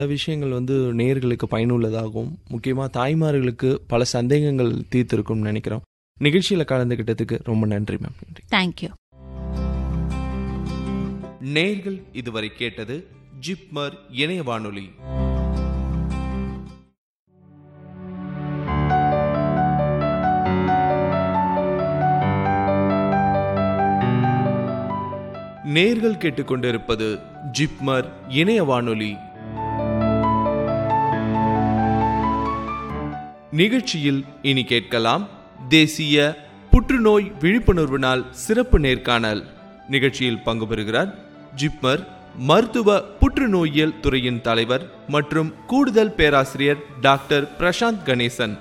பல விஷயங்கள் வந்து நேயர்களுக்கு பயனுள்ளதாகவும் முக்கியமாக தாய்மார்களுக்கு பல சந்தேகங்கள் தீர்த்திருக்கும்னு நினைக்கிறோம் நிகழ்ச்சியில் கலந்துக்கிட்டதுக்கு ரொம்ப நன்றி மேம் நன்றி தேங்க்யூ நேர்கள் இதுவரை கேட்டது ஜிப்மர் இணைய வானொலி நேர்கள் கேட்டுக்கொண்டிருப்பது ஜிப்மர் இணைய வானொலி நிகழ்ச்சியில் இனி கேட்கலாம் தேசிய புற்றுநோய் விழிப்புணர்வு நாள் சிறப்பு நேர்காணல் நிகழ்ச்சியில் பங்கு பெறுகிறார் ஜிப்மர் மருத்துவ புற்றுநோயியல் துறையின் தலைவர் மற்றும் கூடுதல் பேராசிரியர் டாக்டர் பிரசாந்த் கணேசன்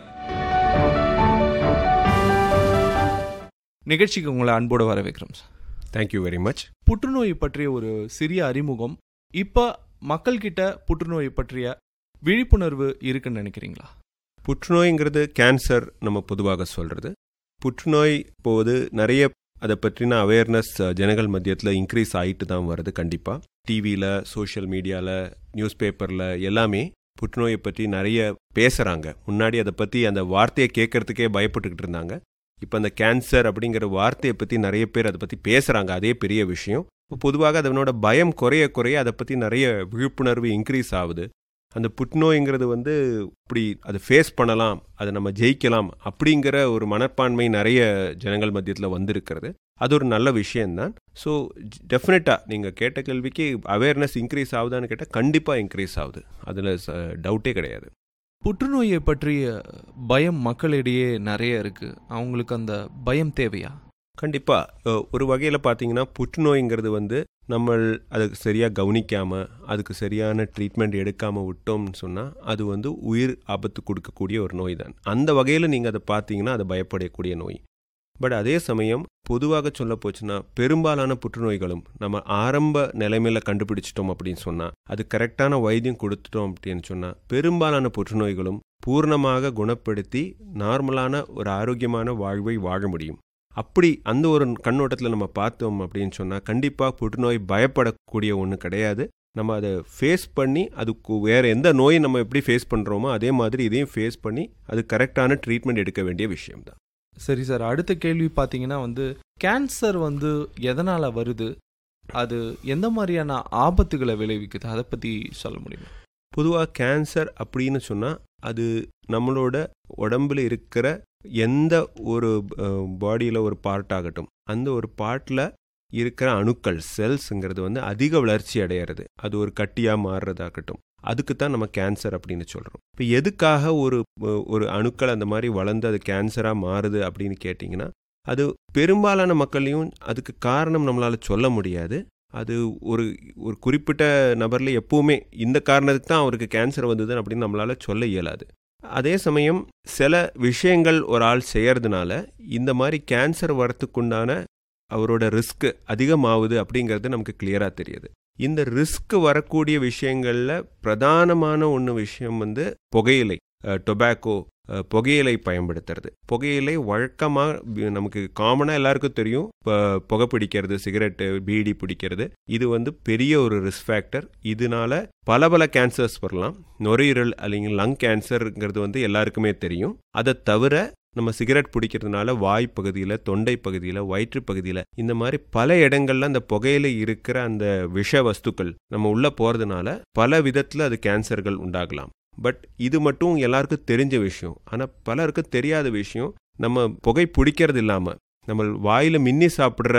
நிகழ்ச்சிக்கு உங்களை அன்போடு வரவேற்கிறோம் சார் தேங்க்யூ வெரி மச் புற்றுநோய் பற்றிய ஒரு சிறிய அறிமுகம் இப்போ மக்கள்கிட்ட புற்றுநோய் பற்றிய விழிப்புணர்வு இருக்குன்னு நினைக்கிறீங்களா புற்றுநோய்ங்கிறது கேன்சர் நம்ம பொதுவாக சொல்கிறது புற்றுநோய் போது நிறைய அதை பற்றின அவேர்னஸ் ஜனங்கள் மத்தியத்தில் இன்க்ரீஸ் ஆகிட்டு தான் வருது கண்டிப்பாக டிவியில் சோஷியல் மீடியாவில் நியூஸ் பேப்பரில் எல்லாமே புற்றுநோயை பற்றி நிறைய பேசுகிறாங்க முன்னாடி அதை பற்றி அந்த வார்த்தையை கேட்கறதுக்கே பயப்பட்டுக்கிட்டு இருந்தாங்க இப்போ அந்த கேன்சர் அப்படிங்கிற வார்த்தையை பற்றி நிறைய பேர் அதை பற்றி பேசுகிறாங்க அதே பெரிய விஷயம் பொதுவாக அதனோட பயம் குறைய குறைய அதை பற்றி நிறைய விழிப்புணர்வு இன்க்ரீஸ் ஆகுது அந்த புற்றுநோய்ங்கிறது வந்து இப்படி அதை ஃபேஸ் பண்ணலாம் அதை நம்ம ஜெயிக்கலாம் அப்படிங்கிற ஒரு மனப்பான்மை நிறைய ஜனங்கள் மத்தியத்தில் வந்திருக்கிறது அது ஒரு நல்ல விஷயம்தான் ஸோ டெஃபினட்டாக நீங்கள் கேட்ட கேள்விக்கு அவேர்னஸ் இன்க்ரீஸ் ஆகுதான்னு கேட்டால் கண்டிப்பாக இன்க்ரீஸ் ஆகுது அதில் டவுட்டே கிடையாது புற்றுநோயை பற்றிய பயம் மக்களிடையே நிறைய இருக்கு அவங்களுக்கு அந்த பயம் தேவையா கண்டிப்பாக ஒரு வகையில் பார்த்தீங்கன்னா புற்றுநோய்ங்கிறது வந்து நம்ம அதுக்கு சரியாக கவனிக்காமல் அதுக்கு சரியான ட்ரீட்மெண்ட் எடுக்காமல் விட்டோம்னு சொன்னால் அது வந்து உயிர் ஆபத்து கொடுக்கக்கூடிய ஒரு நோய் தான் அந்த வகையில் நீங்கள் அதை பார்த்தீங்கன்னா அது பயப்படக்கூடிய நோய் பட் அதே சமயம் பொதுவாக சொல்ல போச்சுன்னா பெரும்பாலான புற்றுநோய்களும் நம்ம ஆரம்ப நிலைமையில் கண்டுபிடிச்சிட்டோம் அப்படின்னு சொன்னால் அது கரெக்டான வைத்தியம் கொடுத்துட்டோம் அப்படின்னு சொன்னால் பெரும்பாலான புற்றுநோய்களும் பூர்ணமாக குணப்படுத்தி நார்மலான ஒரு ஆரோக்கியமான வாழ்வை வாழ முடியும் அப்படி அந்த ஒரு கண்ணோட்டத்தில் நம்ம பார்த்தோம் அப்படின்னு சொன்னால் கண்டிப்பாக புற்றுநோய் பயப்படக்கூடிய ஒன்று கிடையாது நம்ம அதை ஃபேஸ் பண்ணி அதுக்கு வேறு எந்த நோயை நம்ம எப்படி ஃபேஸ் பண்ணுறோமோ அதே மாதிரி இதையும் ஃபேஸ் பண்ணி அது கரெக்டான ட்ரீட்மெண்ட் எடுக்க வேண்டிய விஷயம்தான் சரி சார் அடுத்த கேள்வி பார்த்தீங்கன்னா வந்து கேன்சர் வந்து எதனால் வருது அது எந்த மாதிரியான ஆபத்துகளை விளைவிக்குது அதை பற்றி சொல்ல முடியுமா பொதுவாக கேன்சர் அப்படின்னு சொன்னால் அது நம்மளோட உடம்புல இருக்கிற எந்த ஒரு பாடியில் ஒரு பார்ட் ஆகட்டும் அந்த ஒரு பார்ட்டில் இருக்கிற அணுக்கள் செல்ஸுங்கிறது வந்து அதிக வளர்ச்சி அடையிறது அது ஒரு கட்டியாக மாறுறதாகட்டும் அதுக்கு தான் நம்ம கேன்சர் அப்படின்னு சொல்கிறோம் இப்போ எதுக்காக ஒரு ஒரு அணுக்கள் அந்த மாதிரி வளர்ந்து அது கேன்சராக மாறுது அப்படின்னு கேட்டிங்கன்னா அது பெரும்பாலான மக்களையும் அதுக்கு காரணம் நம்மளால் சொல்ல முடியாது அது ஒரு ஒரு குறிப்பிட்ட நபரில் எப்பவுமே இந்த காரணத்துக்கு தான் அவருக்கு கேன்சர் வந்தது அப்படின்னு நம்மளால் சொல்ல இயலாது அதே சமயம் சில விஷயங்கள் ஒரு ஆள் செய்யறதுனால இந்த மாதிரி கேன்சர் வரத்துக்குண்டான அவரோட ரிஸ்க் அதிகமாகுது அப்படிங்கிறது நமக்கு கிளியராக தெரியுது இந்த ரிஸ்க் வரக்கூடிய விஷயங்களில் பிரதானமான ஒன்று விஷயம் வந்து புகையிலை டொபாக்கோ புகையிலை பயன்படுத்துறது புகையிலை வழக்கமாக நமக்கு காமனாக எல்லாருக்கும் தெரியும் இப்போ புகை பிடிக்கிறது சிகரெட்டு பீடி பிடிக்கிறது இது வந்து பெரிய ஒரு ரிஸ்க் ஃபேக்டர் இதனால பல பல கேன்சர்ஸ் வரலாம் நுரையீரல் அல்லைங்க லங் கேன்சருங்கிறது வந்து எல்லாருக்குமே தெரியும் அதை தவிர நம்ம சிகரெட் பிடிக்கிறதுனால வாய் பகுதியில் தொண்டை பகுதியில் வயிற்று பகுதியில் இந்த மாதிரி பல இடங்கள்ல அந்த புகையில இருக்கிற அந்த விஷ வஸ்துக்கள் நம்ம உள்ளே போகிறதுனால பல விதத்தில் அது கேன்சர்கள் உண்டாகலாம் பட் இது மட்டும் எல்லாருக்கும் தெரிஞ்ச விஷயம் ஆனால் பலருக்கு தெரியாத விஷயம் நம்ம புகை பிடிக்கிறது இல்லாமல் நம்ம வாயில் மின்னி சாப்பிட்ற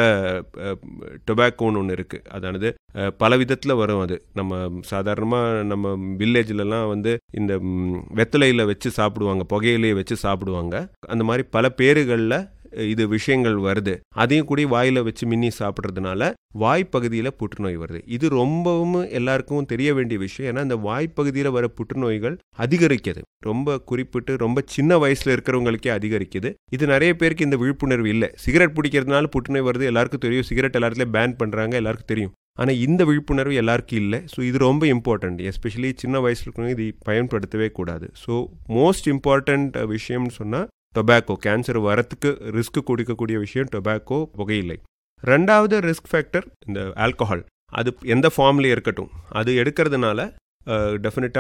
டொபாக்கோன்னு ஒன்று இருக்குது அதானது பல விதத்தில் வரும் அது நம்ம சாதாரணமாக நம்ம வில்லேஜ்லலாம் வந்து இந்த வெத்தலையில் வச்சு சாப்பிடுவாங்க புகையிலையை வச்சு சாப்பிடுவாங்க அந்த மாதிரி பல பேருகளில் இது விஷயங்கள் வருது அதையும் கூட வாயில் வச்சு மின்னி சாப்பிட்றதுனால வாய்ப்பகுதியில் புற்றுநோய் வருது இது ரொம்பவும் எல்லாருக்கும் தெரிய வேண்டிய விஷயம் ஏன்னா இந்த வாய்ப்பகுதியில் வர புற்றுநோய்கள் அதிகரிக்குது ரொம்ப குறிப்பிட்டு ரொம்ப சின்ன வயசில் இருக்கிறவங்களுக்கே அதிகரிக்குது இது நிறைய பேருக்கு இந்த விழிப்புணர்வு இல்லை சிகரெட் பிடிக்கிறதுனால புற்றுநோய் வருது எல்லாருக்கும் தெரியும் சிகரெட் எல்லாத்துலேயும் பேன் பண்ணுறாங்க எல்லாருக்கும் தெரியும் ஆனால் இந்த விழிப்புணர்வு எல்லாருக்கும் இல்லை ஸோ இது ரொம்ப இம்பார்ட்டண்ட் எஸ்பெஷலி சின்ன வயசில் இருக்கிறவங்க இது பயன்படுத்தவே கூடாது ஸோ மோஸ்ட் இம்பார்ட்டண்ட் விஷயம்னு சொன்னால் டொபாக்கோ கேன்சர் வரத்துக்கு ரிஸ்க் கொடுக்கக்கூடிய விஷயம் டொபாக்கோ புகையில்லை ரெண்டாவது ரிஸ்க் ஃபேக்டர் இந்த ஆல்கஹால் அது எந்த ஃபார்ம்லேயே இருக்கட்டும் அது எடுக்கிறதுனால டெஃபினட்டாக